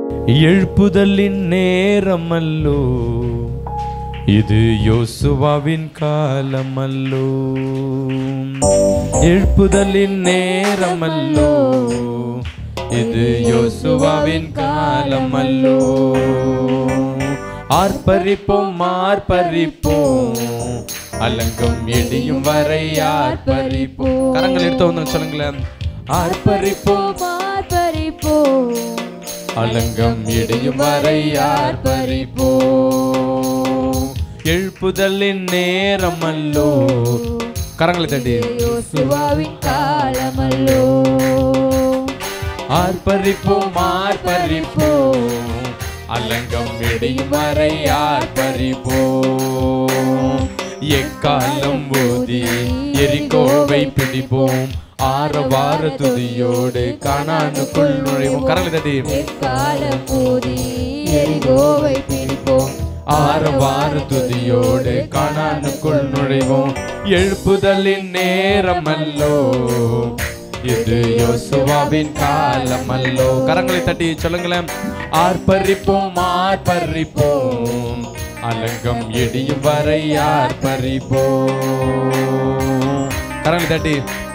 எழுப்புதலின் நேரமல்லோ இது யோசுவாவின் காலமல்லோ எழுப்புதலின் நேரமல்லோ இது யோசுவாவின் காலமல்லோ ஆர்ப்பரிப்போம் ஆர்ப்பரிப்போம் அலங்கம் இடியும் வரை ஆர்ப்பரிப்போம் கரங்கள் எடுத்து வந்து சொல்லுங்களேன் ஆர்ப்பரிப்போம் மார்பரிப்போம் அலங்கம் இடியும் வரை ஆர்ப்பரிப்போம் எழுப்புதலின் நேரமல்லோ கரங்களை தட்டி யோசுவாவின் காலமல்லோ ஆர்ப்பரிப்போம் ஆர்ப்பரிப்போம் அலங்கம் இடியும் வரை ஆர்ப்பரிப்போம் எக்காலம் ஊதி எரிகோவை பிடிப்போம் ஆரவார துதியோடு காணானுக்குள் நுழைவோம் கரங்களை தட்டி எக்காலம் ஊதி எரிகோவை பிடிப்போம் ஆரவார துதியோடு காணானுக்குள் நுழைவோம் எழுப்புதலின் நேரமல்லோ இது யோசுவாவின் காலமல்லோ கரங்களை தட்டி சொல்லுங்களேன் ஆர்ப்பரிப்போம் ஆர்ப்பரிப்போம் அலங்கம் இடியும் வரை ஆர்ப்பரிப்போம் கரங்களை தட்டி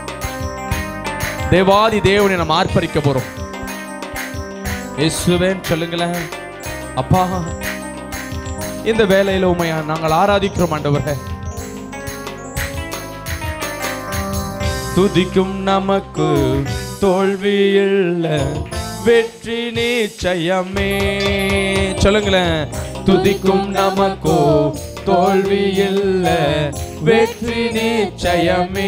தேவாதி தேவனை நாம் ஆர்ப்பரிக்க போறோம் இயேசுவேன் சொல்லுங்களேன் அப்பா இந்த வேலையில உமையா நாங்கள் ஆராதிக்கிறோம் ஆண்டவரே துதிக்கும் நமக்கு தோல்வி இல்ல வெற்றி நிச்சயமே சொல்லுங்களேன் துதிக்கும் நமக்கோ தோல்வி இல்ல வெற்றி நிச்சயமே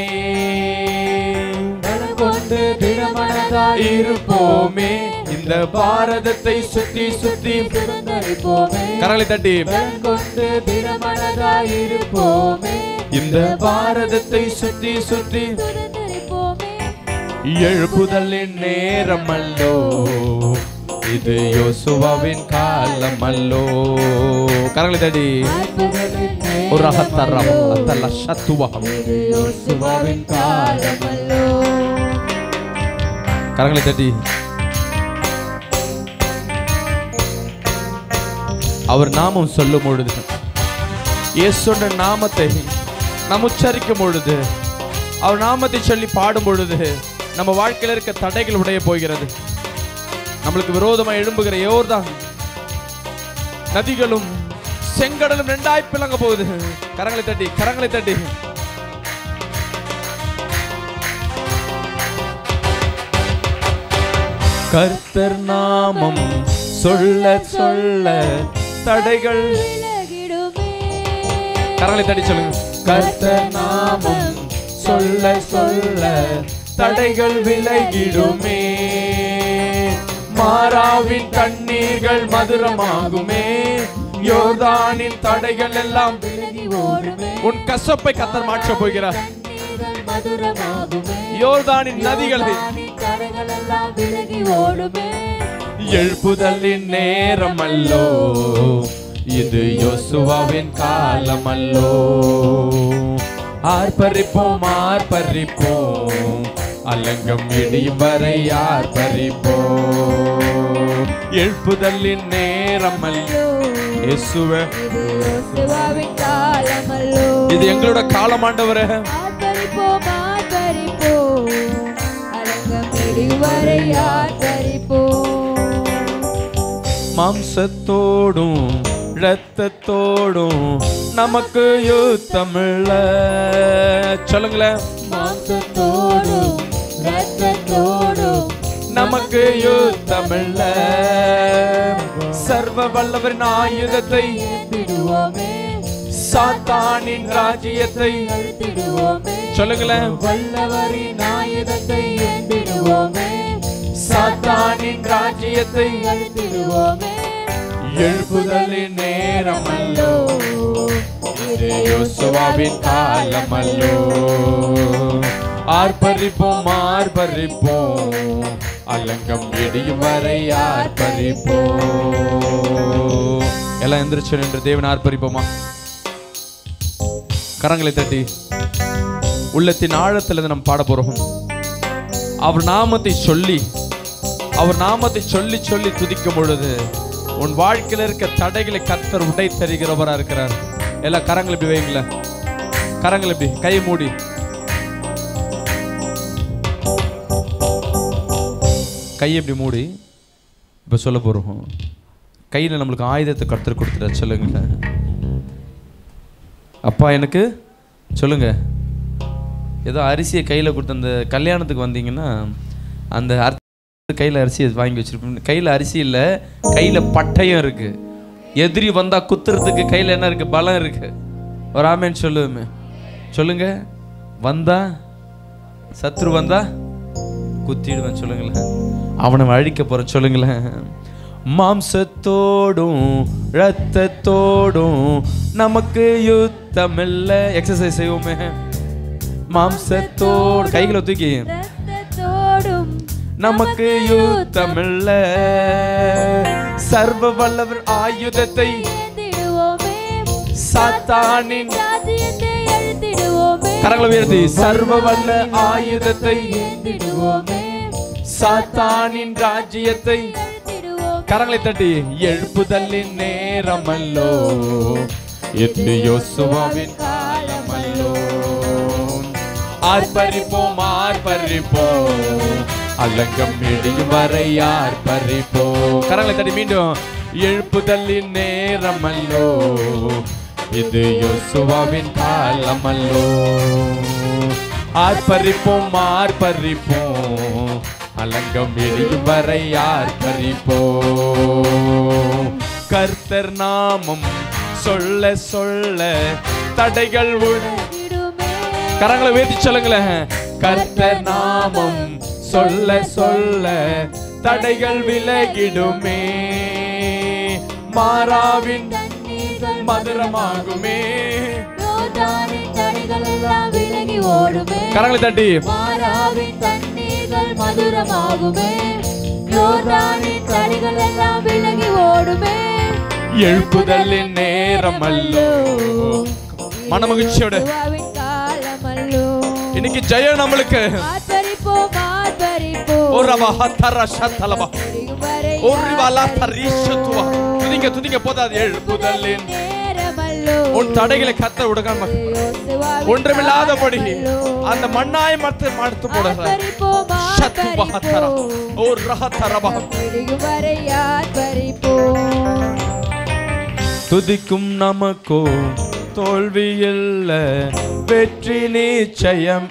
கொண்டு திடமனதாய் இருப்போமே இந்த பாரதத்தை சுத்தி சுத்தி சுதந்தரிப்போமே கரங்களை தட்டி பலன் கொண்டு திடமனதாய் இருப்போமே இந்த பாரதத்தை சுத்தி சுத்தி சுதந்தரிப்போமே எழுப்புதலின் நேரமல்லோ இது யோசுவாவின் காலமல்லோ கரங்களை தடி ஒரு அகத்தரம் அத்தல்ல சத்துவகம் இது யோசுவாவின் காலமல்லோ கரங்களை தட்டி அவர் நாமம் சொல்லும் பொழுது இயேசுன்ற நாமத்தை நாம் உச்சரிக்கும் பொழுது அவர் நாமத்தை சொல்லி பாடும் பொழுது நம்ம வாழ்க்கையில இருக்க தடைகள் உடைய போகிறது நம்மளுக்கு விரோதமாக எழும்புகிற யோர்தான் நதிகளும் செங்கடலும் ரெண்டாய் பிளங்க போகுது கரங்களை தட்டி கரங்களை தட்டி கர்த்தர் நாமம் சொல்ல சொல்ல தடைகள் விலகிடுமே கரங்களை தட்டி சொல்லுங்க கர்த்தர் நாமம் சொல்ல சொல்ல தடைகள் விலகிடுமே மாறாவின் கண்ணீர்கள் மதுரமாகுமே யோர்தானின் தடைகள் எல்லாம் விலகி ஓடுமே உன் கசப்பை கத்தர் மாற்றப் போகிறார் கண்ணீர்கள் மதுரமாகுமே யோர்தானின் நதிகளை யோர்தானின் தடைகள் எல்லாம் விலகி ஓடுமே எழுப்புதலின் நேரமல்லோ இது யோசுவாவின் காலமல்லோ ஆர்ப்பரிப்போம் ஆர்ப்பரிப்போம் அலங்கம் இடியும் வரை ஆர்ப்பரிப்போம் எழுப்புதலின் நேரமல்லோ இயேசுவே இது யோசுவாவின் காலமல்லோ இது எங்களோட காலமாண்டவரே ஆர்ப்பரிப்போம் ஆர்ப்பரிப்போம் அலங்கம் இடிவரை ஆர்ப்பரிப்போம் மாம்சத்தோடும் இரத்தத்தோடும் நமக்கு யுத்தமில்ல சொல்லுங்களேன் மாம்சத்தோடும் இரத்தத்தோடும் நமக்கு யுத்தமில்ல சர்வ வல்லவரின் ஆயுதத்தை ஏந்திடுவோமே சாத்தானின் ராஜ்யத்தை அழுத்திடுவோமே சொல்லுங்களேன் வல்லவரின் ஆயுதத்தை ஏந்திடுவோமே சாத்தானின் ராஜ்யத்தை அழுத்திடுவோமே எழுப்புதலின் நேரமல்லோ இது யோசுவாவின் காலமல்லோ ஆர்ப்பரிப்போம் ஆர்ப்பரிப்போம் அலங்கம் இடியும் வரை ஆர்ப்பரிப்போம் எல்லாம் எந்திரிச்சு நின்று தேவன் ஆர்ப்பரிப்போமா கரங்களை தட்டி உள்ளத்தின் ஆழத்துல இருந்து நம்ம பாட போறோம் அவர் நாமத்தை சொல்லி அவர் நாமத்தை சொல்லி சொல்லி துதிக்கும் பொழுது உன் வாழ்க்கையில இருக்க தடைகளை கர்த்தர் உடை தருகிறவரா இருக்கிறார் எல்லா கரங்களை இப்படி வைங்களேன் கரங்களை இப்படி கை மூடி கையை இப்படி மூடி இப்போ சொல்ல போகிறோம் கையில் நம்மளுக்கு ஆயுதத்தை கர்த்தர் கொடுத்துட்டார் சொல்லுங்க அப்பா எனக்கு சொல்லுங்க ஏதோ அரிசியை கையில் கொடுத்த அந்த கல்யாணத்துக்கு வந்தீங்கன்னா அந்த அரிசி கையில் அரிசியை வாங்கி வச்சிருப்பீங்க கையில் அரிசி இல்லை கையில் பட்டயம் இருக்கு எதிரி வந்தா குத்துறதுக்கு கையில் என்ன இருக்கு பலம் இருக்கு ஒரு ஆமேன்னு சொல்லுவேமே சொல்லுங்க வந்தா சத்ரு வந்தா குத்திடுவேன் சொல்லுங்களேன் அவனை அழிக்க போறேன் சொல்லுங்களேன் மாம்சத்தோடும் இரத்தத்தோடும் நமக்கு யுத்தம் இல்லை எக்ஸசைஸ் செய்வோமே மாம்சத்தோடு கைகளை தூக்கி ரத்தத்தோடும் நமக்கு யுத்தம் இல்லை சர்வ வல்லவர் ஆயுதத்தை ஏந்திடுவோமே சாத்தானின் ராஜ்யத்தை எழுத்திடுவோமே கரங்களை உயர்த்தி சர்வ வல்ல ஆயுதத்தை ஏந்திடுவோமே சாத்தானின் ராஜ்யத்தை எழுத்திடுவோமே கரங்களை தட்டி எழுப்புதலின் நேரமல்லோ இது யோசுவாவின் காலமல்லோ ஆர்ப்பரிப்போம் ஆர்ப்பரிப்போம் அலங்கம் இடியும் வரை ஆர்ப்பரிப்போம் கரங்களை தட்டி மீண்டும் எழுப்புதலின் நேரமல்லோ இது யோசுவாவின் காலமல்லோ ஆர்ப்பரிப்போம் ஆர்ப்பரிப்போம் அலங்கம் எரியும் வரை ஆர்ப்பரிப்போம் கர்த்தர் நாமம் சொல்ல சொல்ல தடைகள் உட எழுத்திடுமே கரங்களை உயர்த்தி சொல்லுங்களேன் கர்த்தர் நாமம் சொல்ல சொல்ல தடைகள் விலகிடுமே மாறாவின் தண்ணீர்கள் மதுரமாகுமே யோர்தானின் தடைகள் எல்லாம் விலகி ஓடுமே கரங்களை தட்டி மாறாவின் தண்ணீர்கள் மதுரமாகுமே யோர்தானின் தடைகள் எல்லாம் விலகி ஓடுமே எழுப்புதலின் நேரம் அல்லோ மனமகிழ்ச்சியோட யெகோவாவின் காலமல்லோ இன்னைக்கு ஜெயம் நம்மளுக்கு ஆர்ப்பரிப்போம் ஆர்ப்பரிப்போம் ஒரு ஹத்தர சத்தலபா முடியும் வரை ஒரு வலா தரிஷத்துவா துதிங்க துதிங்க போதாது எழுப்புதலின் நேரமல்லோ உன் தடைகளை கத்த விடுகாம யோசுவாவின் ஒன்றுமில்லாதபடி காலமல்லோ. அந்த மண்ணாய் மத்து மடுத்து போடுற ஆர்ப்பரிப்போம் சத்து பகத்தர ஆர்ப்பரிப்போம் ஓ ரஹத்தரபா முடியும் வரை ஆர்ப்பரிப்போம் துதிக்கும் நமக்கோ தோல்வி இல்ல வெற்றி நிச்சயம்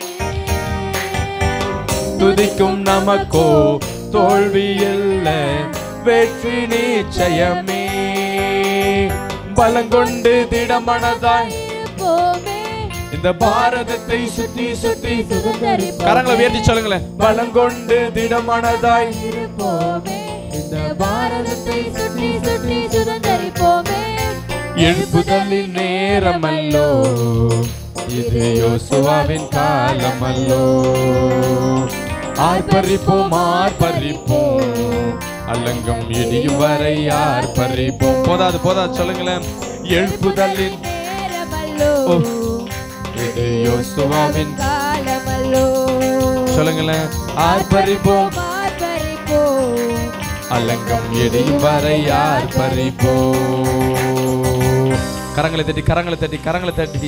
துதிக்கும் நமக்கோ தோல்வி இல்ல வெற்றி நிச்சயமே பலங்கொண்டு திடமனதாய் இருப்போமே இந்த பாரதத்தை சுத்தி சுத்தி சுதந்தரிப்போம் கரங்களை உயர்த்தி சொல்லுங்களேன் பலங்கொண்டு திடமனதாய் இருப்போமே இந்த பாரதத்தை சுற்றி சுற்றி சுதந்தரிப்போமே எழுப்புதலின் நேரமல்லோ இது யோசுவாவின் காலமல்லோ ஆர்ப்பரிப்போம் ஆர்ப்பரிப்போம் அலங்கம் இடியும் வரை ஆர்ப்பரிப்போம் போதாது போதாது சொல்லுங்களேன் எழுப்புதலின் நேரமல்லோ ஓ. இது யோசுவாவின் காலமல்லோ சொல்லுங்களேன் ஆர்ப்பரிப்போம் ஆர்ப்பரிப்போம் அலங்கம் இடியும் வரை ஆர்ப்பரிப்போம் கரங்களை தட்டி கரங்களை தட்டி கரங்களை தட்டி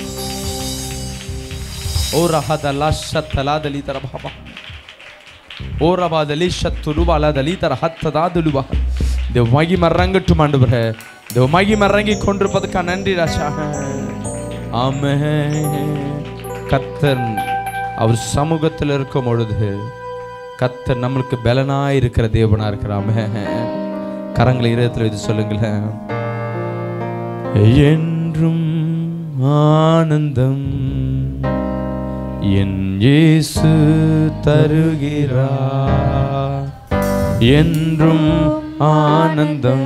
ஓ ரஹத லாஷத்தலா ದಲಿ ತರ ಬಾಬಾ ಓ ರಬಾ ದಲಿ ಶತ್ತು ಬಾಲ ದಲಿ ತರ ಹತ್ತದಾ ದುலுபா தேவ மகிமை இறங்கட்டும் ஆண்டவரே தேவ மகிமை இறங்கி கொண்டிருப்பதுக்கா நன்றி ராஜா ஆமே கத்தன் அவர் சமூகத்தில் இருக்கும் பொழுது கத்தர் நம்மளுக்கு பலனாய் இருக்கிற தேவனா இருக்கிறாமே கரங்களை இருதயத்தில் இது சொல்லுங்களேன் என்றும் ஆனந்தம் என் இயேசு தருகிறார் என்றும் ஆனந்தம்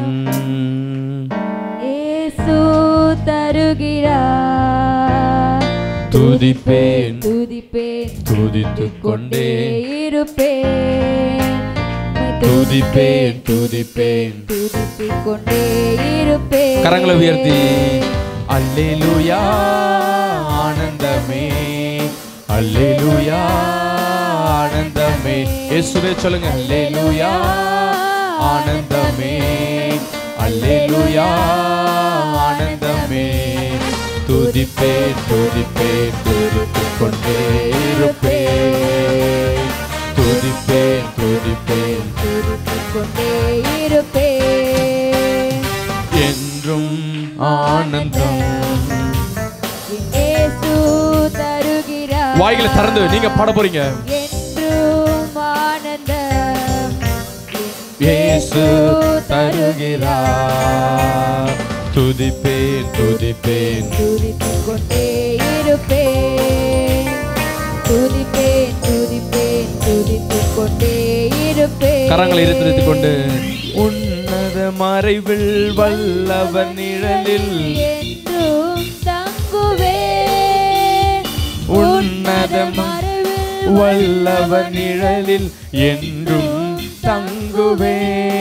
இயேசு தருகிறார் துதிப்பேன் துதிப்பேன் துதித்துக் கொண்டே இருப்பேன் துதிப்பேன் துதிப்பேன் துதித்துக் கொண்டே இருப்பேன் கரங்களை உயர்த்தி அல்லேலூயா ஆனந்தமே அல்லேலூயா ஆனந்தமே இயேசுவே சொல்லுங்க அல்லேலூயா ஆனந்தமே அல்லேலூயா ஆனந்தமே துதிப்பேன் துதிப்பேன் துதித்துக் கொண்டே இருப்பேன் துதிப்பேன் துதிப்பேன் துதித்துக் கொண்டே இருப்பேன் என்றும் ஆனந்தம் இயேசு தருகிறார் வாய்களை திறந்து நீங்க பாட போறீங்க என்றும் ஆனந்தம் இயேசு தருகிறார் துதிப்பேன் துதிப்பேன் துதித்துக் கொண்டே இருப்பேன் துதிப்பேன் துதிப்பேன் துதித்துக் கொண்டே இருப்பேன் கரங்களை இருத்திருத்துக் கொண்டு உன்னத மறைவில் வல்லவர் நிழலில் என்றும் தங்குவேன் உன்னத மறைவில் வல்லவர் நிழலில் என்றும் தங்குவே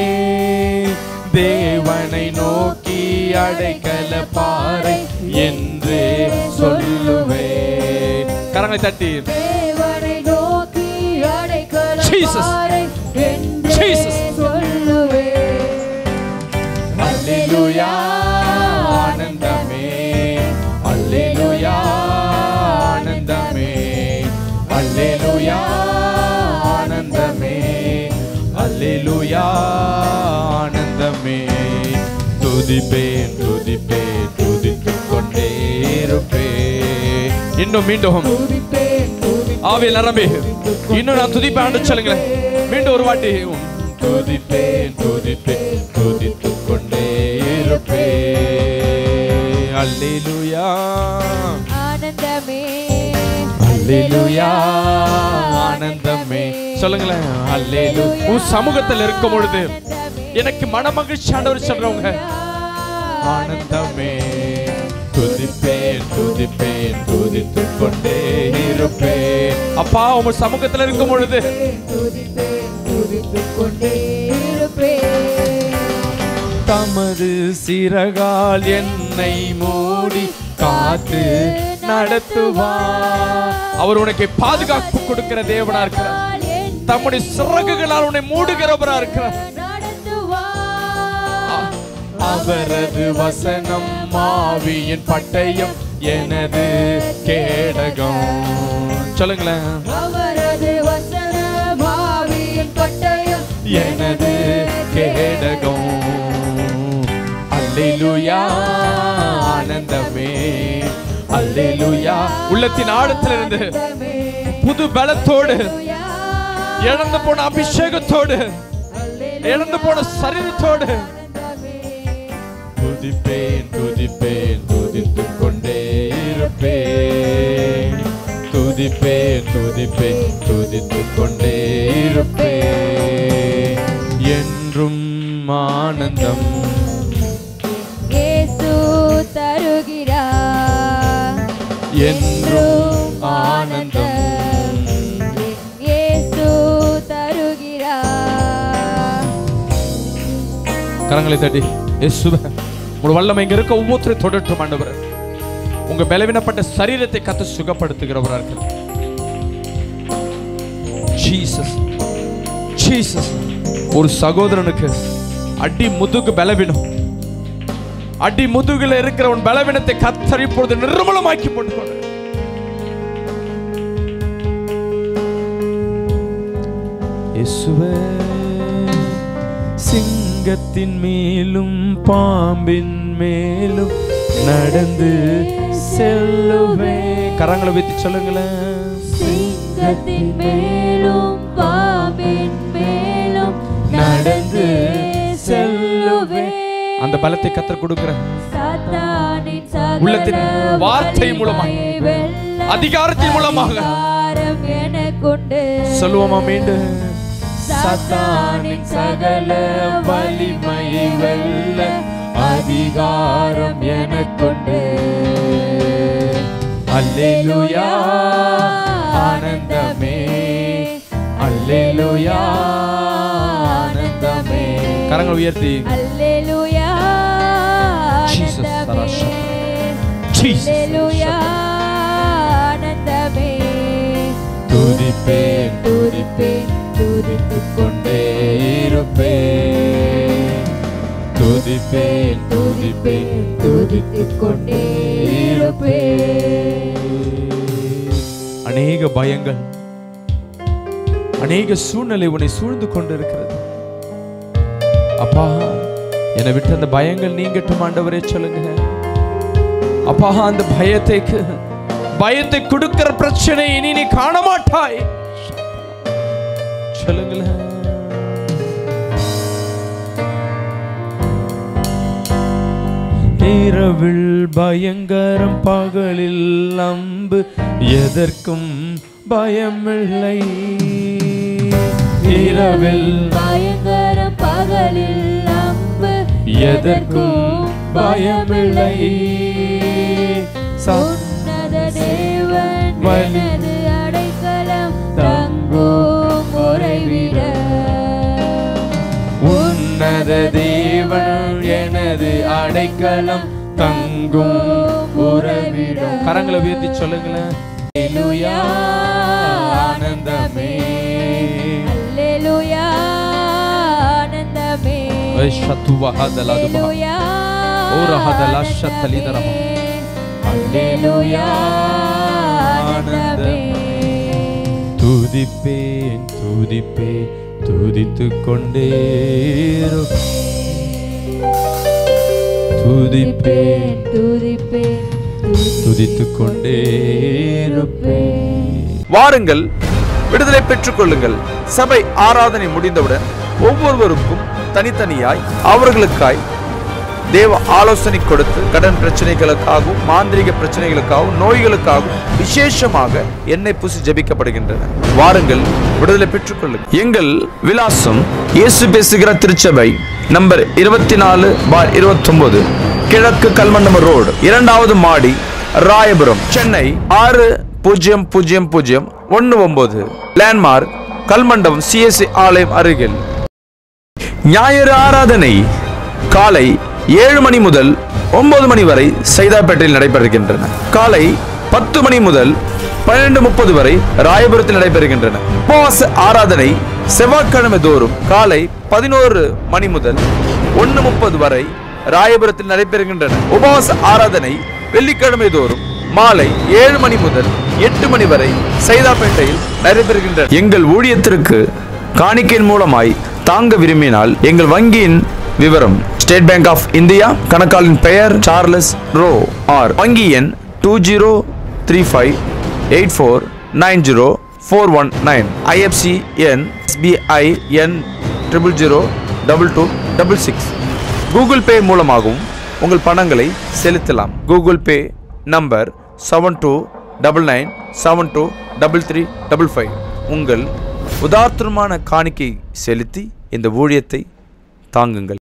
தேவனை நோக்கி அடைக்கல பாறை என்று சொல்லுவே கரங்களை தட்டி தேவனை நோக்கி அடைக்கலம் Jesus. பாறை என்றே Jesus. சொல்லுவேன் அல்லேலூயா ஆனந்தமே அல்லேலூயா ஆனந்தமே அல்லேலூயா ஆனந்தமே அல்லேலூயா ஆனந்தமே துதிப்பேன் துதிப்பேன் துதித்துக் கொண்டே இருப்பேன் இன்னும் மீண்டும் துதிப்பேன் துதிப்பேன் ஆவியில் நிரம்பி இன்னும் நான் துதிப்பேன் ஆண்டு சொல்லுங்களேன் மீண்டும் ஒரு வாட்டி உம் துதிப்பேன் துதிப்பேன் துதித்துக் கொண்டே இருப்பேன் அல்லேலூயா ஆனந்தமே அல்லேலூயா ஆனந்தமே சொல்லுங்களேன் அல்லேலூ உன் சமூகத்தில் இருக்கும் பொழுது எனக்கு மனமகிழ்ச்சி ஆண்டவர் சொல்றவங்க ஆனந்தமே துதிப்பேன் துதிப்பேன் துதித்துக் கொண்டே இருப்பேன் அப்பா உங்க சமூகத்தில் இருக்கும் பொழுது துதிப்பேன் துதித்துக் கொண்டே இருப்பேன் தமது சிறகால் என்னை மூடி காத்து நடத்துவார் அவர் உனக்கு பாதுகாப்பு கொடுக்கிற தேவனா இருக்கிறார் தம்முடைய சிறகுகளால் உன்னை மூடுகிறவரா இருக்கிறார் நடத்துவார் அவரது வசனம் மாவியின் பட்டயம் எனது கேடகம் சொல்லுங்களேன் அவரது வசன பாவியின் பட்டயம் எனது கேடகம் அல்லேலூயா ஆனந்தமே அல்லேலூயா உள்ளத்தின் ஆழத்திலிருந்து புது பலத்தோடு இழந்து போன அபிஷேகத்தோடு இழந்து போன சரீரத்தோடு துதிப்பேன் துதிப்பேன் துதித்துக் கொண்டே இருப்பேன் துதிப்பேன் துதிப்பேன் துதித்துக் கொண்டே இருப்பேன் என்றும் ஆனந்தம் இயேசு தருகிறார் என்றும் ஆனந்தம் இயேசு தருகிறார் கரங்களை தட்டி இயேசுவே உங்க வல்லமை இங்க இருக்க ஒவ்வொருத்தரை தொடட்டும் ஆண்டவர் உங்க பலவீனப்பட்ட சரீரத்தை கத்து சுகப்படுத்துகிறவரா இருக்கிறார் ஜீசஸ் ஜீசஸ் ஒரு சகோதரனுக்கு அடி முதுகு பலவீனம் அடி முதுகுல இருக்கிற உன் பலவீனத்தை கத்தரி பொழுது நிர்மலமாக்கி போட்டுக்கொண்டு இயேசுவே சிங்கத்தின் மேலும் பாம்பின் மேலும் நடந்து செல்லுவே கரங்களை வைத்து சொல்லுங்களேன் சிங்கத்தின் மேலும் பாம்பின் மேலும் நடந்து செல்லுவே அந்த பலத்தை கத்தர் கொடுக்கிற சாத்தானின் சகல உள்ளத்தின் வார்த்தை மூலமாக, வலிமையை வெல்ல அதிகாரத்தின் மூலமாக அதிகாரம் எனக்குண்டு சொல்லுவோமா மீண்டும் சாத்தானின் சகல வலிமையை வெல்ல அதிகாரம் எனக்குண்டு அல்லேலூயா ஆனந்தமே அல்லேலூயா ஆனந்தமே கரங்கள் உயர்த்தி அல்லேலூயா Jesus, ஆனந்தமே Sarasha. Jesus, அல்லேலூயா ஆனந்தமே துதிப்பேன் துதிப்பேன் துதிப்பேன் துதித்துக் கொண்டே இருப்பேன் துதிப்பேன் துதிப்பேன் துதித்துக் கொண்டே இருப்பேன் அநேக பயங்கள் அநேக சூழ்நிலை உன்னை சூழ்ந்து கொண்டிருக்கிறது அப்பா என்னை விட்டு அந்த பயங்கள் நீங்கட்டும் ஆண்டவரே சொல்லுங்க அப்பா அந்த பயத்தை பயத்தை கொடுக்கிற பிரச்சனை இனி நீ காண மாட்டாய் சொல்லுங்களேன் இரவில் பயங்கரம் பகலில் அம்பு எதற்கும் பயமில்லை இரவில் பயங்கரம் பகலில் அம்பு எதற்கும் பயமில்லை சத்- உன்னத தேவன் வலி- எனது அடைக்கலம் தங்கும் உறைவிட உன்னத தேவன் எனது அடைக்கலம் தங்கும் உறவிடம் கரங்களை உயர்த்தி சொல்லுங்களேன் அல்லேலூயா ஆனந்தமே அல்லேலூயா ஆனந்தமே ஷத்துவ ஹதலதுபா. அல்லேலூயா ஓர ஹதலா ஷத்தலிதரம. அல்லேலூயா ஆனந்தமே துதிப்பேன் துதிப்பேன் துதித்துக் கொண்டே துதிப்பேன் துதிப்பேன் துதித்துக் கொண்டே இருப்பேன் வாருங்கள் விடுதலை பெற்றுக் கொள்ளுங்கள் சபை ஆராதனை முடிந்தவுடன் ஒவ்வொருவருக்கும் தனித்தனியாய் அவர்களுக்காய் தேவ ஆலோசனை கொடுத்து கடன் பிரச்சனைகளுக்காகவும் மாந்திரிக பிரச்சனைகளுக்காகவும் நோய்களுக்காகவும் விசேஷமாக எண்ணெய் பூசி ஜெபிக்கப்படுகின்றன வாருங்கள் விடுதலை பெற்றுக் கொள்ளுங்கள் எங்கள் விலாசம் இயேசு பேசுகிற திருச்சபை நம்பர் இருபத்தி நாலு பார் இருபத்தொன்பது கிழக்கு கல்மண்டம ரோடு இரண்டாவது மாடி ராயபுரம் சென்னை ஆறு பூஜ்ஜியம் பூஜ்ஜியம் பூஜ்ஜியம் ஒன்று ஒன்பது லேண்ட்மார்க் கல்மண்டபம் சிஎஸ்சி ஆலயம் அருகில் ஞாயிறு ஆராதனை காலை ஏழு மணி முதல் ஒன்பது மணி வரை சைதாப்பேட்டையில் நடைபெறுகின்றன காலை பத்து மணி முதல் பன்னிரண்டு முப்பது வரை ராயபுரத்தில் நடைபெறுகின்றன உபவாச ஆராதனை செவ்வாய்க்கிழமை தோறும் காலை பதினோரு மணி முதல் ஒன்று முப்பது வரை ராயபுரத்தில் நடைபெறுகின்றன உபவாச ஆராதனை வெள்ளிக்கிழமை தோறும் மாலை ஏழு மணி முதல் எட்டு மணி வரை சைதாப்பேட்டையில் நடைபெறுகின்றன எங்கள் ஊழியத்திற்கு காணிக்கையின் மூலமாய் தாங்க விரும்பினால் எங்கள் வங்கியின் விவரம் ஸ்டேட் பேங்க் ஆஃப் இந்தியா கணக்காளின் பெயர் சார்லஸ் ரோ ஆர் வங்கி எண் two zero three five eight four nine zero four one nine IFSC எண் எஸ்பிஐ எண் triple zero double two double six Google Pay மூலமாகவும் உங்கள் பணங்களை செலுத்தலாம் கூகுள் பே number seven two double nine seven two double three double five உங்கள் உதார்த்தமான காணிக்கை செலுத்தி இந்த ஊழியத்தை தாங்குங்கள்